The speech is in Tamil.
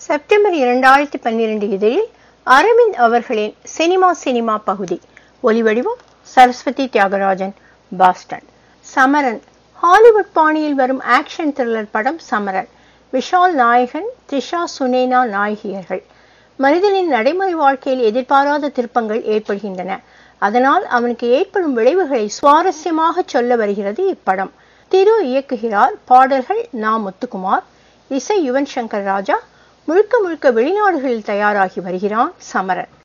செப்டம்பர் இரண்டாயிரத்தி பன்னிரண்டு இதழில் அரவிந்த் அவர்களின் சினிமா சினிமா பகுதி ஒலிவடிவம் சரஸ்வதி தியாகராஜன் பாஸ்டன் சமரன் ஹாலிவுட் பாணியில் வரும் ஆக்ஷன் த்ரில்லர் படம் சமரன் விஷால் நாயகன் த்ரிஷா சுனேனா நாயகியர்கள் மனிதனின் நடைமுறை வாழ்க்கையில் எதிர்பாராத திருப்பங்கள் ஏற்படுகின்றன அதனால் அவனுக்கு ஏற்படும் விளைவுகளை சுவாரஸ்யமாக சொல்ல வருகிறது இப்படம் திரு இயக்குகிறார் பாடல்கள் நா முத்துக்குமார் இசை யுவன் சங்கர் ராஜா முழுக்க முழுக்க வெளிநாடுகளில் தயாராகி வருகிறான் சமரன்